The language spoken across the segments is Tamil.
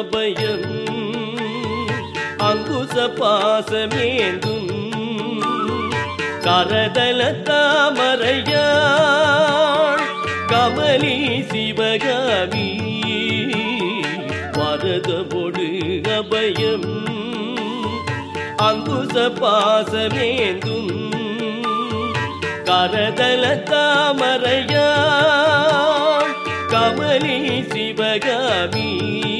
அபயம் அங்குச பாசமேந்தும் கரதல தாமரையாள் கமலி சிவகாமி வரதமொடு அபயம் அங்குச பாசமேந்தும் கரதல தாமரையாள் கமலி சிவகாமி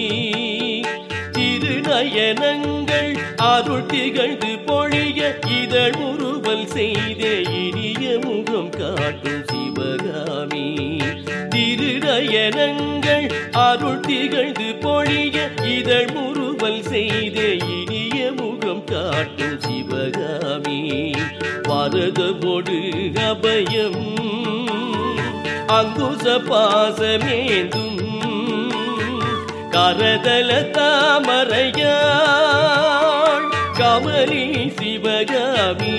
திருநயனங்கள் அருள் திகழ்ந்து பொழிய இதழ் முறுவல் செய்த இனிய முகம் காட்டும் சிவகாமி திருநயனங்கள் அருள் திகழ்ந்து பொழிய இதழ் முறுவல் செய்த இனிய முகம் காட்டும் சிவகாமி வரதமொடு அபயம் அங்குச பாசமேந்தும் கரதல தாமரையாள் கமலி சிவகாமி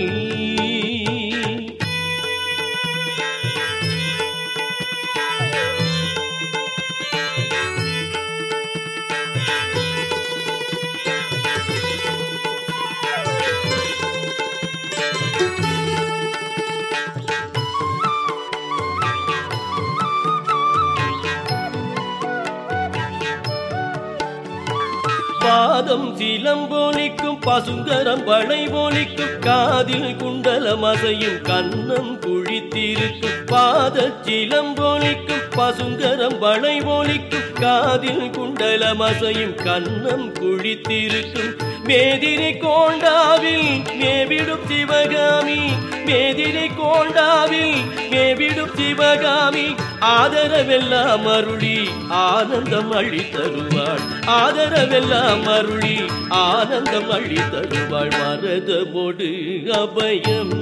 பாதம் சிலம்பொலிக்கும் பசுங்கரம் வளை போலிக்கும் காதில் குண்டலம் அசையும் கண்ணம் குழித்திருக்கும் பாத சிலம்பொலிக்கும் பசுங்கரம் வளை போலிக்கும் காதில் குண்டலம் அசையும் கண்ணம் குழித்திருக்கும் மேதிரை கோண்டாவில் மேவிடும் சிவகாமி மேதிரை கோண்டாவில் மேவிடும் சிவகாமி ஆதரவெல்லாம் அருளி ஆனந்தம் அள்ளி தருவாள் ஆதரவெல்லாம் அருளி ஆனந்தம் அள்ளி தருவாள் வரதமொடு அபயம்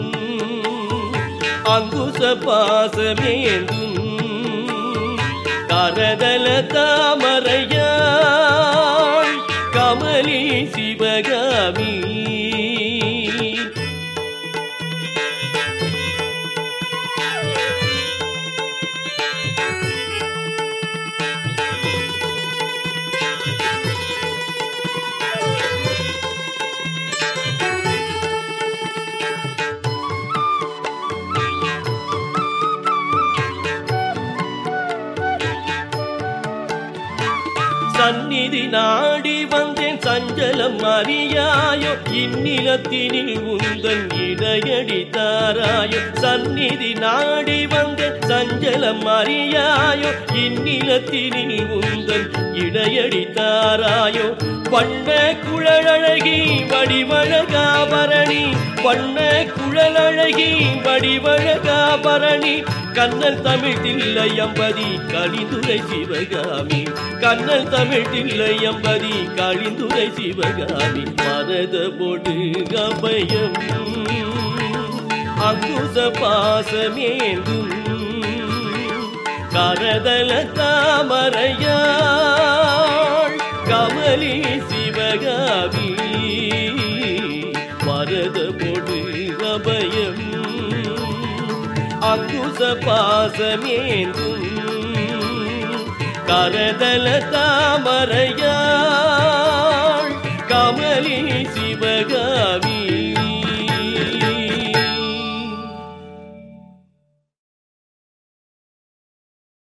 அங்குச பாசமேந்தும் கரதல தாமரையாள் கமலி சிவகாமி சந்நிதி நாடி வந்தேன் சஞ்சலம் அறியாயோ இந்நிலத்தினில் உந்தன் இடையடி தாராயோ சந்நிதி நாடி வந்தேன் சஞ்சலம் அறியாயோ இந்நிலத்தினில் உந்தன் இடையடி தாராயோ வண்ண குழலழகி வடிவழகாபரணி வண்ண குழலழகி வடிவழகாபரணி கண்ணல் தமிழ் தில்லையம்பதி கலிந்துரை சிவகாமி கண்ணல் தமிழ் தில்லையம்பதி கலிந்துரை சிவகாமி மரத பொடு அபயம் அங்குச பாசமேந்தும் கரதல தாமரையாள் கமலி சிவகாமி மரத பொடு அபயம் அங்குச பாசமேந்தும் கரதல தாமரையாள் கமலி சிவகாமி